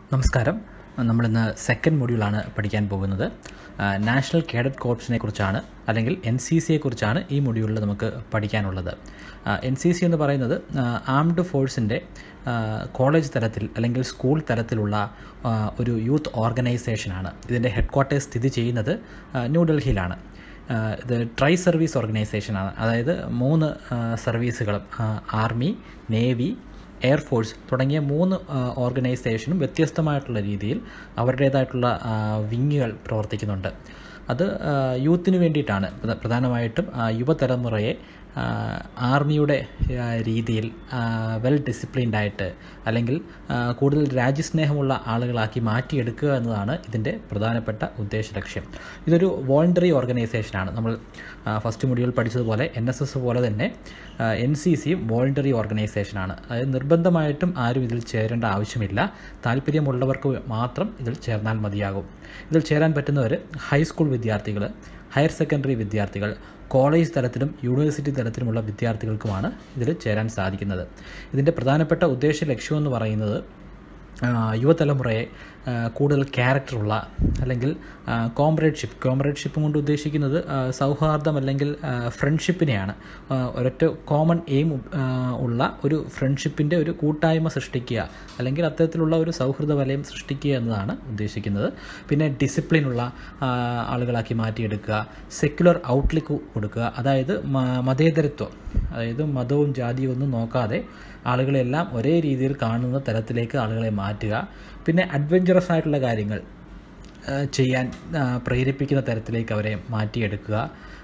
നമസ്കാരം നമ്മളിന്ന് സെക്കൻഡ് മൊഡ്യൂളാണ് പഠിക്കാൻ പോകുന്നത് നാഷണൽ കേഡറ്റ് കോർപ്സിനെ കുറിച്ചാണ് അല്ലെങ്കിൽ എൻ സി സിയെ കുറിച്ചാണ് ഈ മൊഡ്യൂളിൽ നമുക്ക് പഠിക്കാനുള്ളത് എൻ സി സി എന്ന് പറയുന്നത് ആംഡ് ഫോഴ്സിൻ്റെ കോളേജ് തലത്തിൽ അല്ലെങ്കിൽ സ്കൂൾ തലത്തിലുള്ള ആ, ഒരു യൂത്ത് ഓർഗനൈസേഷനാണ് ഇതിൻ്റെ ഹെഡ് ക്വാർട്ടേഴ്സ് സ്ഥിതി ചെയ്യുന്നത് ആ, ന്യൂഡൽഹിയിലാണ് ആ, ഇത് ട്രൈ സർവീസ് ഓർഗനൈസേഷനാണ് അതായത് മൂന്ന് ആ, സർവീസുകളും ആ, ആർമി നേവി എയർഫോഴ്സ് തുടങ്ങിയ മൂന്ന് ആ, ഓർഗനൈസേഷനും വ്യത്യസ്തമായിട്ടുള്ള രീതിയിൽ അവരുടേതായിട്ടുള്ള ആ, വിങ്ങുകൾ പ്രവർത്തിക്കുന്നുണ്ട് അത് ആ, യൂത്തിന് വേണ്ടിയിട്ടാണ് പ്രധ- പ്രധാനമായിട്ടും ആ, യുവതലമുറയെ ആ, ആർമിയുടെ ആ, രീതിയിൽ വെൽ ഡിസിപ്ലിൻഡ് ആയിട്ട് അല്ലെങ്കിൽ ആ, കൂടുതൽ രാജ്യസ്നേഹമുള്ള ആളുകളാക്കി മാറ്റിയെടുക്കുക എന്നതാണ് ഇതിൻ്റെ പ്രധാനപ്പെട്ട ഉദ്ദേശ ലക്ഷ്യം ഇതൊരു വോളണ്ടറി ഓർഗനൈസേഷനാണ് നമ്മൾ ഫസ്റ്റ് മൊഡ്യൂൾ പഠിച്ചതുപോലെ എൻ എസ് എസ് പോലെ തന്നെ എൻ സി സിയും വോളണ്ടറി ഓർഗനൈസേഷനാണ് അതായത് നിർബന്ധമായിട്ടും ആരും ഇതിൽ ചേരേണ്ട ആവശ്യമില്ല താല്പര്യമുള്ളവർക്ക് മാത്രം ഇതിൽ ചേർന്നാൽ മതിയാകും ഇതിൽ ചേരാൻ പറ്റുന്നവർ ഹൈസ്കൂൾ വിദ്യാർത്ഥികൾ ഹയർ സെക്കൻഡറി വിദ്യാർത്ഥികൾ കോളേജ് തലത്തിലും യൂണിവേഴ്സിറ്റി തലത്തിലുമുള്ള വിദ്യാർത്ഥികൾക്കുമാണ് ഇതിൽ ചേരാൻ സാധിക്കുന്നത് ഇതിൻ്റെ പ്രധാനപ്പെട്ട ഉദ്ദേശ ലക്ഷ്യമെന്ന് പറയുന്നത് ആ, യുവതലമുറയെ ആ, കൂടുതൽ ക്യാരക്ടറുള്ള അല്ലെങ്കിൽ കോംറേഡ്ഷിപ്പ് കോംറേഡ്ഷിപ്പ് കൊണ്ട് ഉദ്ദേശിക്കുന്നത് ആ, സൗഹാർദ്ദം അല്ലെങ്കിൽ ആ, ഫ്രണ്ട്ഷിപ്പിനെയാണ് ആ, ഒരൊറ്റ കോമൺ എയിം ഉള്ള ഒരു ഫ്രണ്ട്ഷിപ്പിൻ്റെ ഒരു കൂട്ടായ്മ സൃഷ്ടിക്കുക അല്ലെങ്കിൽ അത്തരത്തിലുള്ള ഒരു സൗഹൃദ വലയം സൃഷ്ടിക്കുക എന്നതാണ് ഉദ്ദേശിക്കുന്നത് പിന്നെ ഡിസിപ്ലിനുള്ള ആ, ആളുകളാക്കി മാറ്റിയെടുക്കുക സെക്യുലർ ഔട്ട്ലുക്ക് കൊടുക്കുക അതായത് മ- മതേതരത്വം അതായത് മതവും ജാതിയും ഒന്നും നോക്കാതെ ആളുകളെല്ലാം ഒരേ രീതിയിൽ കാണുന്ന തരത്തിലേക്ക് ആളുകളെ മാറ്റുക പിന്നെ അഡ്വഞ്ചറസ് ആയിട്ടുള്ള കാര്യങ്ങൾ ആ, ചെയ്യാൻ ആ, പ്രേരിപ്പിക്കുന്ന തരത്തിലേക്ക് അവരെ മാറ്റിയെടുക്കുക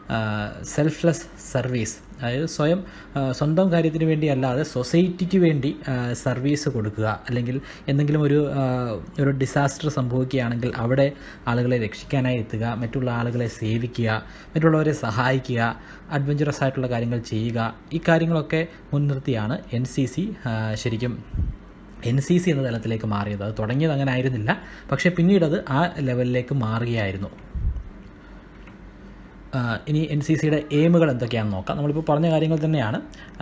സെൽഫ്ലെസ് സർവീസ് അതായത് സ്വയം ആ, സ്വന്തം കാര്യത്തിന് വേണ്ടി അല്ലാതെ സൊസൈറ്റിക്ക് വേണ്ടി ആ, സർവീസ് കൊടുക്കുക അല്ലെങ്കിൽ എന്തെങ്കിലും ഒരു ആ, ഒരു ഡിസാസ്റ്റർ സംഭവിക്കുകയാണെങ്കിൽ അവിടെ ആളുകളെ രക്ഷിക്കാനായി എത്തുക മറ്റുള്ള ആളുകളെ സേവിക്കുക മറ്റുള്ളവരെ സഹായിക്കുക അഡ്വഞ്ചറസ് ആയിട്ടുള്ള കാര്യങ്ങൾ ചെയ്യുക ഈ കാര്യങ്ങളൊക്കെ മുൻനിർത്തിയാണ് എൻ സി സി ശരിക്കും എൻ സി സി എന്ന തലത്തിലേക്ക് മാറിയത് അത് തുടങ്ങിയത് അങ്ങനെ ആയിരുന്നില്ല പക്ഷേ പിന്നീട് അത് ആ ലെവലിലേക്ക് മാറുകയായിരുന്നു ആ, ഇനി എൻ സി സിയുടെ എയിമുകൾ എന്തൊക്കെയാണെന്ന് നോക്കാം നമ്മളിപ്പോൾ പറഞ്ഞ കാര്യങ്ങൾ തന്നെയാണ്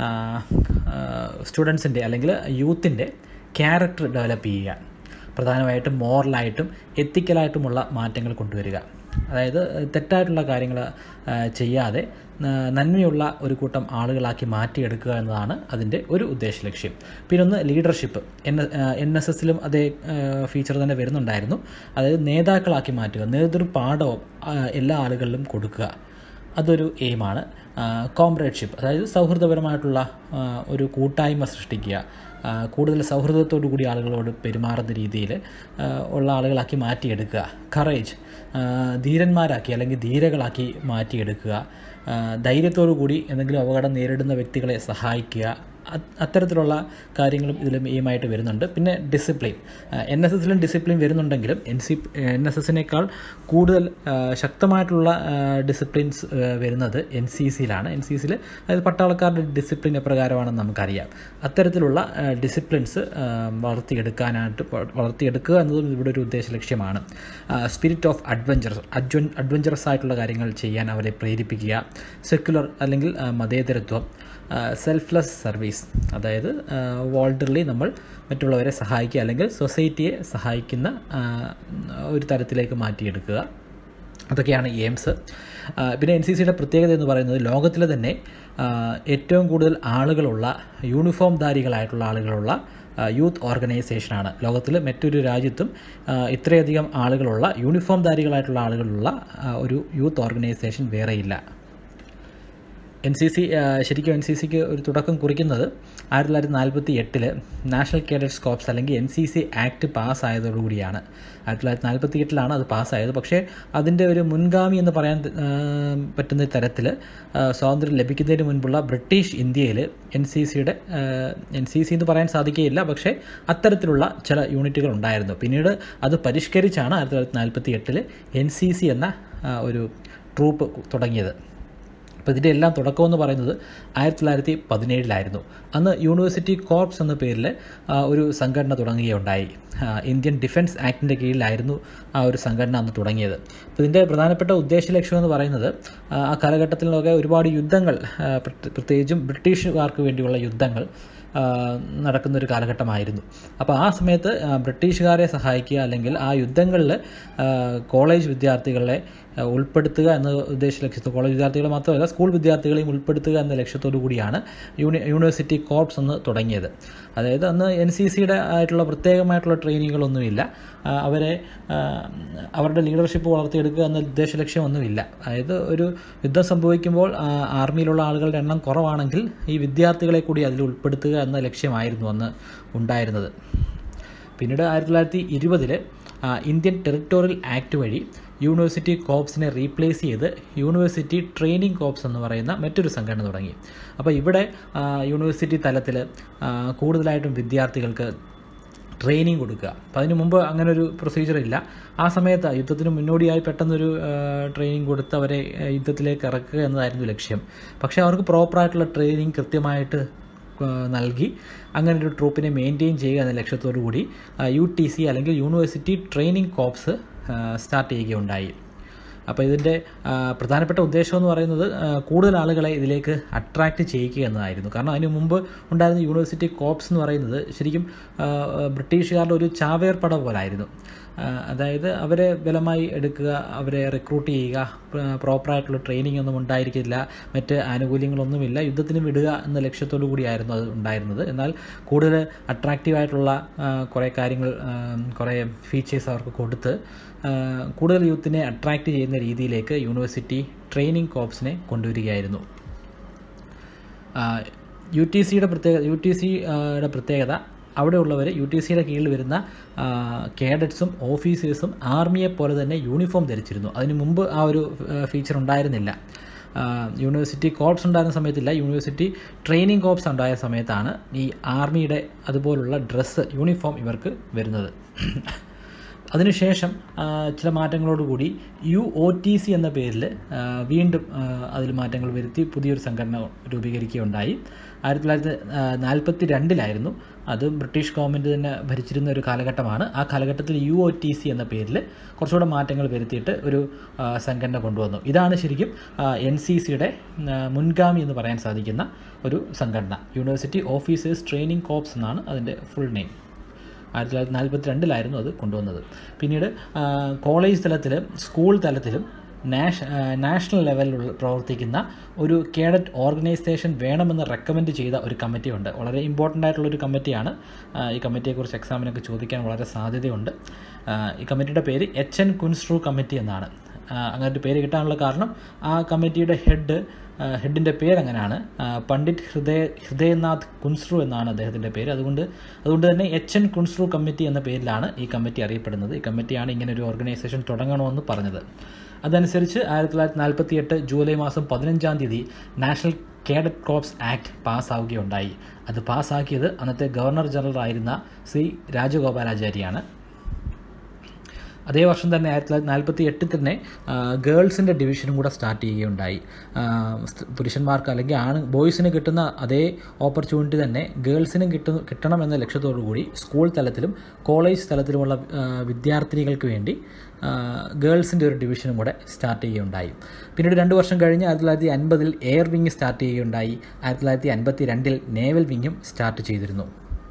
സ്റ്റുഡൻസിൻ്റെ അല്ലെങ്കിൽ യൂത്തിൻ്റെ ക്യാരക്ടർ ഡെവലപ്പ് ചെയ്യുക പ്രധാനമായിട്ടും മോറലായിട്ടും എത്തിക്കലായിട്ടുമുള്ള മാറ്റങ്ങൾ കൊണ്ടുവരിക അതായത് തെറ്റായിട്ടുള്ള കാര്യങ്ങൾ ആ, ചെയ്യാതെ ആ, നന്മയുള്ള ഒരു കൂട്ടം ആളുകളാക്കി മാറ്റിയെടുക്കുക എന്നതാണ് അതിൻ്റെ ഒരു ഉദ്ദേശ ലക്ഷ്യം പിന്നെ ഒന്ന് ലീഡർഷിപ്പ് എൻ എൻ എസ് എസിലും അതേ ഫീച്ചർ തന്നെ വരുന്നുണ്ടായിരുന്നു അതായത് നേതാക്കളാക്കി മാറ്റുക നേതൃപാഠവും ആ, എല്ലാ ആളുകളിലും കൊടുക്കുക അതൊരു എയിമാണ് കോംറേഡ്ഷിപ്പ് അതായത് സൗഹൃദപരമായിട്ടുള്ള ആ, ഒരു കൂട്ടായ്മ സൃഷ്ടിക്കുക ആ, കൂടുതൽ സൗഹൃദത്തോടു കൂടി ആളുകളോട് പെരുമാറുന്ന രീതിയിൽ ആ, ഉള്ള ആളുകളാക്കി മാറ്റിയെടുക്കുക കറേജ് ധീരന്മാരാക്കി അല്ലെങ്കിൽ ധീരകളാക്കി മാറ്റിയെടുക്കുക ആ, ധൈര്യത്തോടു കൂടി എന്തെങ്കിലും അപകടം നേരിടുന്ന വ്യക്തികളെ സഹായിക്കുക അത് അത്തരത്തിലുള്ള കാര്യങ്ങളും ഇതിലും എയിമായിട്ട് വരുന്നുണ്ട് പിന്നെ ഡിസിപ്ലിൻ എൻ എസ് എസിലും ഡിസിപ്ലിൻ വരുന്നുണ്ടെങ്കിലും എൻ സി എൻ എസ് എസിനേക്കാൾ കൂടുതൽ ആ, ശക്തമായിട്ടുള്ള ഡിസിപ്ലിൻസ് വരുന്നത് എൻ സി സിയിലാണ് എൻ സി സിയിൽ അതായത് പട്ടാളക്കാരുടെ ഡിസിപ്ലിൻ എപ്രകാരമാണെന്ന് നമുക്കറിയാം അത്തരത്തിലുള്ള ഡിസിപ്ലിൻസ് വളർത്തിയെടുക്കാനായിട്ട് പ- വളർത്തിയെടുക്കുക എന്നതും ഇവിടെ ഒരു ഉദ്ദേശ ലക്ഷ്യമാണ് സ്പിരിറ്റ് ഓഫ് അഡ്വഞ്ചറസ് അഡ്വൻ അഡ്വഞ്ചറസ് ആയിട്ടുള്ള കാര്യങ്ങൾ ചെയ്യാൻ അവരെ പ്രേരിപ്പിക്കുക സെക്യുലർ അല്ലെങ്കിൽ ആ, മതേതരത്വം സെൽഫ്ലെസ് സർവീസ് അതായത് വോൾഡർലി നമ്മൾ മറ്റുള്ളവരെ സഹായിക്കുക അല്ലെങ്കിൽ സൊസൈറ്റിയെ സഹായിക്കുന്ന ആ, ഒരു തരത്തിലേക്ക് മാറ്റിയെടുക്കുക അതൊക്കെയാണ് എയിംസ് പിന്നെ എൻ സി സിയുടെ പ്രത്യേകത എന്ന് പറയുന്നത് ലോകത്തിലെ തന്നെ ആ, ഏറ്റവും കൂടുതൽ ആളുകളുള്ള യൂണിഫോം ധാരികളായിട്ടുള്ള ആളുകളുള്ള ആ, യൂത്ത് ഓർഗനൈസേഷനാണ് ലോകത്തിൽ മറ്റൊരു രാജ്യത്തും ആ, ഇത്രയധികം ആളുകളുള്ള യൂണിഫോം ധാരികളായിട്ടുള്ള ആളുകളുള്ള ആ, ഒരു യൂത്ത് ഓർഗനൈസേഷൻ വേറെയില്ല എൻ സി സി ശരിക്കും എൻ സി സിക്ക് ഒരു തുടക്കം കുറിക്കുന്നത് ആയിരത്തി തൊള്ളായിരത്തി നാൽപ്പത്തി എട്ടിൽ നാഷണൽ കേഡറ്റ്സ് കോപ്സ് അല്ലെങ്കിൽ എൻ സി സി ആക്ട് പാസ്സായതോടുകൂടിയാണ് ആയിരത്തി തൊള്ളായിരത്തി നാൽപ്പത്തി എട്ടിലാണ് അത് പാസ്സായത് പക്ഷേ അതിൻ്റെ ഒരു മുൻഗാമി എന്ന് പറയാൻ ആ, പറ്റുന്ന തരത്തിൽ സ്വാതന്ത്ര്യം ലഭിക്കുന്നതിന് മുൻപുള്ള ബ്രിട്ടീഷ് ഇന്ത്യയിൽ എൻ സി സിയുടെ എൻ സി സി എന്ന് പറയാൻ സാധിക്കുകയില്ല പക്ഷേ അത്തരത്തിലുള്ള ചില യൂണിറ്റുകൾ ഉണ്ടായിരുന്നു പിന്നീട് അത് പരിഷ്കരിച്ചാണ് ആയിരത്തി തൊള്ളായിരത്തി നാൽപ്പത്തി എട്ടിൽ എൻ സി സി എന്ന ആ, ഒരു ട്രൂപ്പ് തുടങ്ങിയത് അപ്പോൾ ഇതിൻ്റെ എല്ലാം തുടക്കമെന്ന് പറയുന്നത് ആയിരത്തി തൊള്ളായിരത്തി പതിനേഴിലായിരുന്നു അന്ന് യൂണിവേഴ്സിറ്റി കോർപ്സ് എന്ന പേരിൽ ആ, ഒരു സംഘടന തുടങ്ങുകയുണ്ടായി ആ, ഇന്ത്യൻ ഡിഫൻസ് ആക്ടിൻ്റെ കീഴിലായിരുന്നു ആ ഒരു സംഘടന അന്ന് തുടങ്ങിയത് അപ്പോൾ ഇതിൻ്റെ പ്രധാനപ്പെട്ട ഉദ്ദേശ ലക്ഷ്യം എന്ന് പറയുന്നത് ആ, ആ കാലഘട്ടത്തിലൊക്കെ ഒരുപാട് യുദ്ധങ്ങൾ ആ, പ്രത്യേകിച്ചും ബ്രിട്ടീഷുകാർക്ക് വേണ്ടിയുള്ള യുദ്ധങ്ങൾ ആ, നടക്കുന്ന ഒരു കാലഘട്ടമായിരുന്നു അപ്പോൾ ആ സമയത്ത് ആ, ബ്രിട്ടീഷുകാരെ സഹായിക്കുക അല്ലെങ്കിൽ ആ യുദ്ധങ്ങളിൽ ആ, കോളേജ് വിദ്യാർത്ഥികളെ ആ, ഉൾപ്പെടുത്തുക എന്ന ഉദ്ദേശ ലക്ഷ്യത്തോടെ കോളേജ് വിദ്യാർത്ഥികളെ മാത്രമല്ല സ്കൂൾ വിദ്യാർത്ഥികളെയും ഉൾപ്പെടുത്തുക എന്ന ലക്ഷ്യത്തോടു കൂടിയാണ് യൂണി യൂണിവേഴ്സിറ്റി കോർപ്സ് എന്ന് തുടങ്ങിയത് അതായത് അന്ന് എൻ സി സിയുടെ ആയിട്ടുള്ള പ്രത്യേകമായിട്ടുള്ള ട്രെയിനിങ്ങുകളൊന്നുമില്ല ആ, അവരെ ആ, അവരുടെ ലീഡർഷിപ്പ് വളർത്തിയെടുക്കുക എന്ന ഉദ്ദേശ ലക്ഷ്യമൊന്നുമില്ല അതായത് ഒരു യുദ്ധം സംഭവിക്കുമ്പോൾ ആ, ആർമിയിലുള്ള ആളുകളുടെ എണ്ണം കുറവാണെങ്കിൽ ഈ വിദ്യാർത്ഥികളെ കൂടി അതിൽ ഉൾപ്പെടുത്തുക എന്ന ലക്ഷ്യമായിരുന്നു അന്ന് ഉണ്ടായിരുന്നത് പിന്നീട് ആയിരത്തി തൊള്ളായിരത്തി ഇരുപതിൽ ഇന്ത്യൻ ടെറിട്ടോറിയൽ ആക്ട് വഴി യൂണിവേഴ്സിറ്റി കോപ്സിനെ റീപ്ലേസ് ചെയ്ത് യൂണിവേഴ്സിറ്റി ട്രെയിനിങ് കോപ്സ് എന്ന് പറയുന്ന മറ്റൊരു സംഘടന തുടങ്ങി അപ്പോൾ ഇവിടെ ആ, യൂണിവേഴ്സിറ്റി തലത്തിൽ കൂടുതലായിട്ടും വിദ്യാർത്ഥികൾക്ക് ട്രെയിനിങ് കൊടുക്കുക അപ്പം അതിന് മുമ്പ് അങ്ങനെ ഒരു പ്രൊസീജിയർ ഇല്ല ആ സമയത്ത് യുദ്ധത്തിന് മുന്നോടിയായി പെട്ടെന്നൊരു ട്രെയിനിങ് കൊടുത്ത് അവരെ ആ, യുദ്ധത്തിലേക്ക് ഇറക്കുക എന്നതായിരുന്നു ലക്ഷ്യം പക്ഷേ അവർക്ക് പ്രോപ്പറായിട്ടുള്ള ട്രെയിനിങ് കൃത്യമായിട്ട് ആ, നൽകി അങ്ങനെ ഒരു ട്രൂപ്പിനെ മെയിൻറ്റെയിൻ ചെയ്യുക എന്ന ലക്ഷ്യത്തോടു കൂടി യു ടി സി അല്ലെങ്കിൽ യൂണിവേഴ്സിറ്റി ട്രെയിനിങ് കോപ്സ് സ്റ്റാർട്ട് ചെയ്യുകയുണ്ടായി അപ്പോൾ ഇതിൻ്റെ ആ, പ്രധാനപ്പെട്ട ഉദ്ദേശം എന്ന് പറയുന്നത് ആ, കൂടുതൽ ആളുകളെ ഇതിലേക്ക് അട്രാക്റ്റ് ചെയ്യിക്കുക എന്നതായിരുന്നു കാരണം അതിന് മുമ്പ് ഉണ്ടായിരുന്ന യൂണിവേഴ്സിറ്റി കോപ്സ് എന്ന് പറയുന്നത് ശരിക്കും ആ, ബ്രിട്ടീഷുകാരുടെ ഒരു ചാവേർ പട പോലായിരുന്നു ആ, അതായത് അവരെ ബലമായി എടുക്കുക അവരെ റിക്രൂട്ട് ചെയ്യുക പ്ര- പ്രോപ്പറായിട്ടുള്ള ട്രെയിനിങ് ഒന്നും ഉണ്ടായിരിക്കില്ല മറ്റ് ആനുകൂല്യങ്ങളൊന്നുമില്ല യുദ്ധത്തിന് വിടുക എന്ന ലക്ഷ്യത്തോടു കൂടിയായിരുന്നു അത് ഉണ്ടായിരുന്നത് എന്നാൽ കൂടുതൽ അട്രാക്റ്റീവായിട്ടുള്ള കുറേ കാര്യങ്ങൾ ആ, കുറേ ഫീച്ചേഴ്സ് അവർക്ക് കൊടുത്ത് ആ, കൂടുതൽ യൂത്തിനെ അട്രാക്റ്റ് ചെയ്യുന്ന രീതിയിലേക്ക് യൂണിവേഴ്സിറ്റി ട്രെയിനിങ് കോപ്സിനെ കൊണ്ടുവരികയായിരുന്നു യു ടി സിയുടെ പ്രത്യേകത യു ടി സിയുടെ പ്രത്യേകത അവിടെയുള്ളവർ യു ടി സിയുടെ കീഴിൽ വരുന്ന കേഡറ്റ്സും ഓഫീസേഴ്സും ആർമിയെ പോലെ തന്നെ യൂണിഫോം ധരിച്ചിരുന്നു അതിന് മുമ്പ് ആ ഒരു ഫീച്ചർ ഉണ്ടായിരുന്നില്ല ആ, യൂണിവേഴ്സിറ്റി കോർപ്സ് ഉണ്ടായിരുന്ന സമയത്തില്ല യൂണിവേഴ്സിറ്റി ട്രെയിനിങ് കോർപ്സ് ഉണ്ടായ സമയത്താണ് ഈ ആർമിയുടെ അതുപോലുള്ള ഡ്രസ്സ് യൂണിഫോം ഇവർക്ക് വരുന്നത് അതിനുശേഷം ആ, ചില മാറ്റങ്ങളോടുകൂടി യു ഒ ടി സി എന്ന പേരിൽ ആ, വീണ്ടും ആ, അതിൽ മാറ്റങ്ങൾ വരുത്തി പുതിയൊരു സംഘടന രൂപീകരിക്കുകയുണ്ടായി ആയിരത്തി തൊള്ളായിരത്തി നാൽപ്പത്തി രണ്ടിലായിരുന്നു അത് ബ്രിട്ടീഷ് ഗവൺമെൻറ് തന്നെ ഭരിച്ചിരുന്ന ഒരു കാലഘട്ടമാണ് ആ കാലഘട്ടത്തിൽ യു ഒ ടി സി എന്ന പേരിൽ കുറച്ചുകൂടെ മാറ്റങ്ങൾ വരുത്തിയിട്ട് ഒരു ആ, സംഘടന കൊണ്ടുവന്നു ഇതാണ് ശരിക്കും എൻ സി സിയുടെ മുൻഗാമി എന്ന് പറയാൻ സാധിക്കുന്ന ഒരു സംഘടന യൂണിവേഴ്സിറ്റി ഓഫീസേഴ്സ് ട്രെയിനിങ് കോപ്സ് എന്നാണ് അതിൻ്റെ ഫുൾ നെയിം ആയിരത്തി തൊള്ളായിരത്തി നാൽപ്പത്തി രണ്ടിലായിരുന്നു അത് കൊണ്ടുവന്നത് പിന്നീട് ആ, കോളേജ് തലത്തിലും സ്കൂൾ തലത്തിലും നാഷ് ആ, നാഷണൽ ലെവലിൽ പ്രവർത്തിക്കുന്ന ഒരു കേഡറ്റ് ഓർഗനൈസേഷൻ വേണമെന്ന് റെക്കമെൻഡ് ചെയ്ത ഒരു കമ്മിറ്റി ഉണ്ട് വളരെ ഇമ്പോർട്ടൻ്റ് ആയിട്ടുള്ള ഒരു കമ്മിറ്റിയാണ് ആ, ഈ കമ്മിറ്റിയെക്കുറിച്ച് എക്സാമിനൊക്കെ ചോദിക്കാൻ വളരെ സാധ്യതയുണ്ട് ആ, ഈ കമ്മിറ്റിയുടെ പേര് എച്ച് എൻ കുൻസ്ട്രൂ കമ്മിറ്റി എന്നാണ് ആ, അങ്ങനെ ഒരു പേര് കിട്ടാനുള്ള കാരണം ആ കമ്മിറ്റിയുടെ ഹെഡ് ഹെഡിൻ്റെ പേര് അങ്ങനെയാണ് ആ, പണ്ഡിറ്റ് ഹൃദയ ഹൃദയനാഥ് കുൻസ്രു എന്നാണ് അദ്ദേഹത്തിൻ്റെ പേര് അതുകൊണ്ട് അതുകൊണ്ട് തന്നെ എച്ച് എൻ കുൻസ്രു കമ്മിറ്റി എന്ന പേരിലാണ് ഈ കമ്മിറ്റി അറിയപ്പെടുന്നത് ഈ കമ്മിറ്റിയാണ് ഇങ്ങനെ ഒരു ഓർഗനൈസേഷൻ തുടങ്ങണമെന്ന് പറഞ്ഞത് അതനുസരിച്ച് ആയിരത്തി തൊള്ളായിരത്തി നാൽപ്പത്തി എട്ട് ജൂലൈ മാസം പതിനഞ്ചാം തീയതി നാഷണൽ കേഡറ്റ് കോപ്സ് ആക്ട് പാസ്സാവുകയുണ്ടായി അത് പാസ്സാക്കിയത് അന്നത്തെ ഗവർണർ ജനറൽ ആയിരുന്ന സി രാജഗോപാലാചാരിയാണ് അതേ വർഷം തന്നെ ആയിരത്തി തൊള്ളായിരത്തി നാൽപ്പത്തി എട്ടിൽ തന്നെ ഗേൾസിൻ്റെ ഡിവിഷനും കൂടെ സ്റ്റാർട്ട് ചെയ്യുകയുണ്ടായി ആ, സ്ത്രീ- പുരുഷന്മാർക്ക് അല്ലെങ്കിൽ ആണ് ബോയ്സിന് കിട്ടുന്ന അതേ ഓപ്പർച്യൂണിറ്റി തന്നെ ഗേൾസിനും കിട്ടു കിട്ടണം എന്ന ലക്ഷ്യത്തോടു കൂടി സ്കൂൾ തലത്തിലും കോളേജ് തലത്തിലുമുള്ള ആ, വിദ്യാർത്ഥിനികൾക്ക് വേണ്ടി ഗേൾസിൻ്റെ ഒരു ഡിവിഷനും കൂടെ സ്റ്റാർട്ട് ചെയ്യുകയുണ്ടായി പിന്നീട് രണ്ട് വർഷം കഴിഞ്ഞ് ആയിരത്തി തൊള്ളായിരത്തി അൻപതിൽ എയർ വിങ് സ്റ്റാർട്ട് ചെയ്യുകയുണ്ടായി ആയിരത്തി തൊള്ളായിരത്തി അൻപത്തി രണ്ടിൽ നേവൽ വിങ്ങും സ്റ്റാർട്ട് ചെയ്തിരുന്നു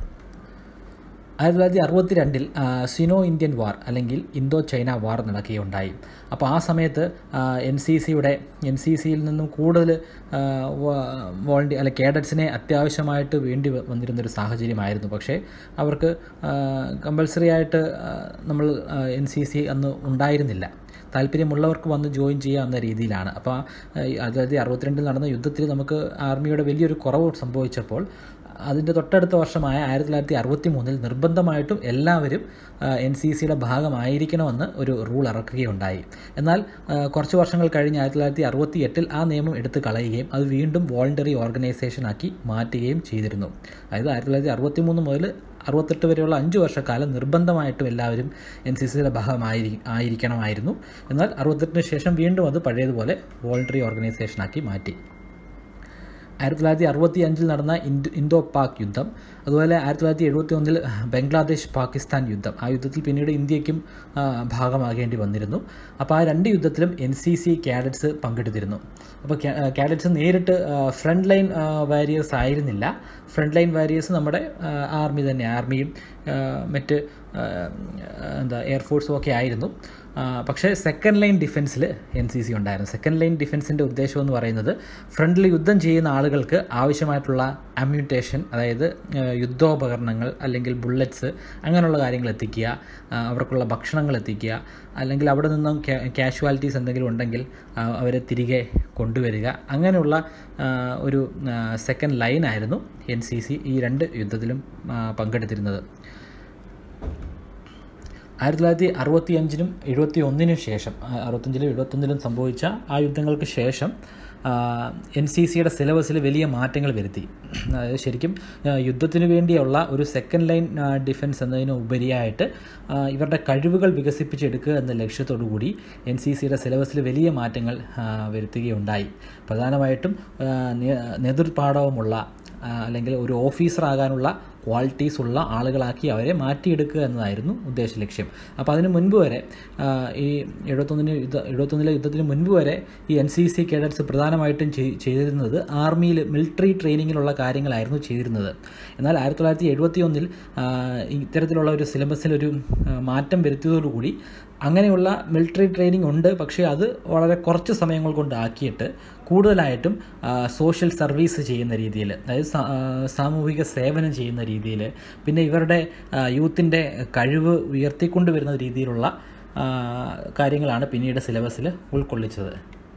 ആയിരത്തി തൊള്ളായിരത്തി അറുപത്തി രണ്ടിൽ സിനോ ഇന്ത്യൻ വാർ അല്ലെങ്കിൽ ഇന്തോ ചൈന വാർ നടക്കുകയുണ്ടായി അപ്പോൾ ആ സമയത്ത് എൻ സി സിയുടെ എൻ സി സിയിൽ നിന്നും കൂടുതൽ വോളണ്ടി അല്ലെ കേഡറ്റ്സിനെ അത്യാവശ്യമായിട്ട് വേണ്ടി വ- വന്നിരുന്നൊരു സാഹചര്യമായിരുന്നു പക്ഷേ അവർക്ക് കമ്പൽസറി ആയിട്ട് ആ, നമ്മൾ എൻ സി സി അന്ന് ഉണ്ടായിരുന്നില്ല താല്പര്യമുള്ളവർക്ക് വന്ന് ജോയിൻ ചെയ്യുക എന്ന രീതിയിലാണ് അപ്പോൾ ആയിരത്തി തൊള്ളായിരത്തി അറുപത്തിരണ്ടിൽ നടന്ന യുദ്ധത്തിൽ നമുക്ക് ആർമിയുടെ വലിയൊരു കുറവ് സംഭവിച്ചപ്പോൾ അതിൻ്റെ തൊട്ടടുത്ത വർഷമായ ആയിരത്തി തൊള്ളായിരത്തി അറുപത്തി മൂന്നിൽ നിർബന്ധമായിട്ടും എല്ലാവരും എൻ സി സിയുടെ ഭാഗമായിരിക്കണമെന്ന് ഒരു റൂൾ ഇറക്കുകയുണ്ടായി എന്നാൽ ആ, കുറച്ച് വർഷങ്ങൾ കഴിഞ്ഞ് ആയിരത്തി തൊള്ളായിരത്തി അറുപത്തി എട്ടിൽ ആ നിയമം എടുത്ത് കളയുകയും അത് വീണ്ടും വോളണ്ടറി ഓർഗനൈസേഷനാക്കി മാറ്റുകയും ചെയ്തിരുന്നു അതായത് ആയിരത്തി തൊള്ളായിരത്തി അറുപത്തി മൂന്ന് മുതൽ അറുപത്തെട്ട് വരെയുള്ള അഞ്ച് വർഷക്കാലം നിർബന്ധമായിട്ടും എല്ലാവരും എൻ സി സിയുടെ ഭാഗമായിരി ആയിരിക്കണമായിരുന്നു എന്നാൽ അറുപത്തെട്ടിന് ശേഷം വീണ്ടും അത് പഴയതുപോലെ വോളണ്ടറി ഓർഗനൈസേഷനാക്കി മാറ്റി ആയിരത്തി തൊള്ളായിരത്തി അറുപത്തി അഞ്ചിൽ നടന്ന ഇൻഡോ ഇൻഡോ പാക് യുദ്ധം അതുപോലെ ആയിരത്തി തൊള്ളായിരത്തി എഴുപത്തി ഒന്നിൽ ബംഗ്ലാദേശ് പാകിസ്ഥാൻ യുദ്ധം ആ യുദ്ധത്തിൽ പിന്നീട് ഇന്ത്യക്കും ആ, ഭാഗമാകേണ്ടി വന്നിരുന്നു അപ്പോൾ ആ രണ്ട് യുദ്ധത്തിലും എൻ സി സി കാഡറ്റ്സ് പങ്കെടുത്തിരുന്നു അപ്പോൾ കാഡറ്റ്സ് നേരിട്ട് ഫ്രണ്ട് ലൈൻ വാരിയേഴ്സ് ആയിരുന്നില്ല ഫ്രണ്ട് ലൈൻ വാരിയേഴ്സ് നമ്മുടെ ആർമി തന്നെ ആർമിയും ആ, മറ്റ് ആ, എന്താ എയർഫോഴ്സും ഒക്കെ ആയിരുന്നു ആ, പക്ഷേ സെക്കൻഡ് ലൈൻ ഡിഫൻസിൽ എൻ സി സി ഉണ്ടായിരുന്നു സെക്കൻഡ് ലൈൻ ഡിഫൻസിൻ്റെ ഉദ്ദേശം എന്ന് പറയുന്നത് ഫ്രണ്ടിൽ യുദ്ധം ചെയ്യുന്ന ആളുകൾക്ക് ആവശ്യമായിട്ടുള്ള അമ്യൂട്ടേഷൻ അതായത് ആ, യുദ്ധോപകരണങ്ങൾ അല്ലെങ്കിൽ ബുള്ളറ്റ്സ് അങ്ങനെയുള്ള കാര്യങ്ങൾ എത്തിക്കുക ആ, അവർക്കുള്ള ഭക്ഷണങ്ങൾ എത്തിക്കുക അല്ലെങ്കിൽ അവിടെ നിന്നും കാഷ്വാലിറ്റീസ് എന്തെങ്കിലും ഉണ്ടെങ്കിൽ ആ, അവരെ തിരികെ കൊണ്ടുവരിക അങ്ങനെയുള്ള ആ, ഒരു സെക്കൻഡ് ലൈനായിരുന്നു എൻ സി സി ഈ രണ്ട് യുദ്ധത്തിലും ആ, പങ്കെടുത്തിരുന്നത് ആയിരത്തി തൊള്ളായിരത്തി അറുപത്തി അഞ്ചിനും എഴുപത്തി ഒന്നിനും ശേഷം ആ, അറുപത്തഞ്ചിലും എഴുപത്തൊന്നിലും സംഭവിച്ച ആ യുദ്ധങ്ങൾക്ക് ശേഷം എൻ സി സിയുടെ സിലബസിൽ വലിയ മാറ്റങ്ങൾ വരുത്തി അതായത് ശരിക്കും ആ, യുദ്ധത്തിന് വേണ്ടിയുള്ള ഒരു സെക്കൻഡ് ലൈൻ ആ, ഡിഫൻസ് എന്നതിന് ഉപരിയായിട്ട് ആ, ഇവരുടെ കഴിവുകൾ വികസിപ്പിച്ചെടുക്കുക എന്ന ലക്ഷ്യത്തോടു കൂടി എൻ സി സിയുടെ സിലബസിൽ വലിയ മാറ്റങ്ങൾ ആ, വരുത്തുകയുണ്ടായി പ്രധാനമായിട്ടും ആ, നേ- നേതൃപാഠവുമുള്ള ആ, അല്ലെങ്കിൽ ഒരു ഓഫീസറാകാനുള്ള ക്വാളിറ്റീസ് ഉള്ള ആളുകളാക്കി അവരെ മാറ്റിയെടുക്കുക എന്നതായിരുന്നു ഉദ്ദേശ ലക്ഷ്യം അപ്പോൾ അതിന് മുൻപ് വരെ ആ, ഈ എഴുപത്തൊന്നിന് യുദ്ധ എഴുപത്തൊന്നിലെ യുദ്ധത്തിന് മുൻപ് വരെ ഈ എൻ സി സി കേഡറ്റ്സ് പ്രധാനമായിട്ടും ചെയ്- ചെയ്തിരുന്നത് ആർമിയിൽ മിലിറ്ററി ട്രെയിനിങ്ങിലുള്ള കാര്യങ്ങളായിരുന്നു ചെയ്തിരുന്നത് എന്നാൽ ആയിരത്തി തൊള്ളായിരത്തി എഴുപത്തി ഒന്നിൽ ഇത്തരത്തിലുള്ള ഒരു സിലബസിൽ ഒരു ആ, മാറ്റം വരുത്തിയതോടുകൂടി അങ്ങനെയുള്ള മിലിറ്ററി ട്രെയിനിങ് ഉണ്ട് പക്ഷേ അത് വളരെ കുറച്ച് സമയങ്ങൾ കൊണ്ട് ആക്കിയിട്ട് കൂടുതലായിട്ടും ആ, സോഷ്യൽ സർവീസ് ചെയ്യുന്ന രീതിയിൽ അതായത് സാ- ആ, സാമൂഹിക സേവനം ചെയ്യുന്ന രീതിയിൽ പിന്നെ ഇവരുടെ ആ, യൂത്തിൻ്റെ കഴിവ് ഉയർത്തിക്കൊണ്ടുവരുന്ന രീതിയിലുള്ള ആ, കാര്യങ്ങളാണ് പിന്നീട് സിലബസിൽ ഉൾക്കൊള്ളിച്ചത്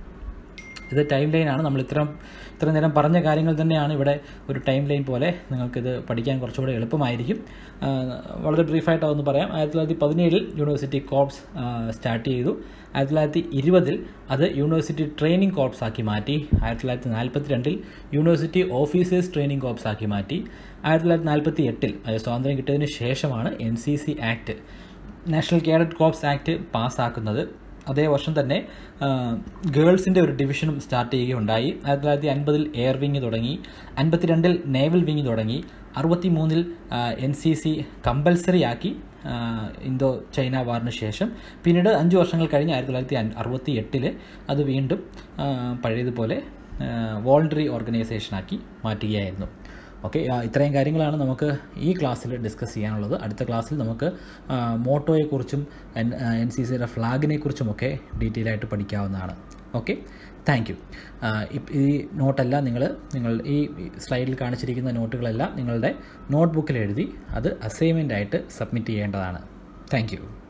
ഇത് ടൈം ലൈനാണ് നമ്മൾ ഇത്രയും ഇത്ര നേരം പറഞ്ഞ കാര്യങ്ങൾ തന്നെയാണ് ഇവിടെ ഒരു ടൈം ലൈൻ പോലെ നിങ്ങൾക്കിത് പഠിക്കാൻ കുറച്ചുകൂടെ എളുപ്പമായിരിക്കും ആ, വളരെ ബ്രീഫായിട്ട് അതൊന്ന് പറയാം ആയിരത്തി തൊള്ളായിരത്തി പതിനേഴിൽ യൂണിവേഴ്സിറ്റി കോർപ്സ് സ്റ്റാർട്ട് ചെയ്തു ആയിരത്തി തൊള്ളായിരത്തി ഇരുപതിൽ അത് യൂണിവേഴ്സിറ്റി ട്രെയിനിങ് കോർപ്സ് ആക്കി മാറ്റി ആയിരത്തി തൊള്ളായിരത്തി നാൽപ്പത്തി രണ്ടിൽ യൂണിവേഴ്സിറ്റി ഓഫീസേഴ്സ് ട്രെയിനിങ് കോർപ്സ് ആക്കി മാറ്റി ആയിരത്തി തൊള്ളായിരത്തി നാൽപ്പത്തി എട്ടിൽ അതായത് സ്വാതന്ത്ര്യം കിട്ടിയതിന് ശേഷമാണ് N C C act national cadet corps act പാസ്സാക്കുന്നത് അതേ വർഷം തന്നെ ഗേൾസിൻ്റെ ഒരു ഡിവിഷനും സ്റ്റാർട്ട് ചെയ്യുകയുണ്ടായി ആയിരത്തി തൊള്ളായിരത്തി അൻപതിൽ എയർ വിങ് തുടങ്ങി അൻപത്തിരണ്ടിൽ നേവൽ വിങ് തുടങ്ങി അറുപത്തി മൂന്നിൽ എൻ സി സി കമ്പൽസറി ആക്കി ആ, ഇന്തോ ചൈന വാറിന് ശേഷം പിന്നീട് അഞ്ച് വർഷങ്ങൾ കഴിഞ്ഞ് ആയിരത്തി തൊള്ളായിരത്തി അറുപത്തി എട്ടിൽ അത് വീണ്ടും ആ, പഴയതുപോലെ വോളണ്ടറി ഓർഗനൈസേഷനാക്കി മാറ്റുകയായിരുന്നു ഓക്കെ ഇത്രയും കാര്യങ്ങളാണ് നമുക്ക് ഈ ക്ലാസ്സിൽ ഡിസ്കസ് ചെയ്യാനുള്ളത് അടുത്ത ക്ലാസ്സിൽ നമുക്ക് ആ, മോട്ടോയെക്കുറിച്ചും എൻ എൻ സി സിയുടെ ഫ്ലാഗിനെ കുറിച്ചുമൊക്കെ ഡീറ്റെയിൽ ആയിട്ട് പഠിക്കാവുന്നതാണ് ഓക്കെ താങ്ക് യു ഈ നോട്ടെല്ലാം നിങ്ങൾ നിങ്ങൾ ഈ സ്ലൈഡിൽ കാണിച്ചിരിക്കുന്ന നോട്ടുകളെല്ലാം നിങ്ങളുടെ നോട്ട്ബുക്കിൽ എഴുതി അത് അസൈൻമെൻ്റ് ആയിട്ട് സബ്മിറ്റ് ചെയ്യേണ്ടതാണ് താങ്ക് യു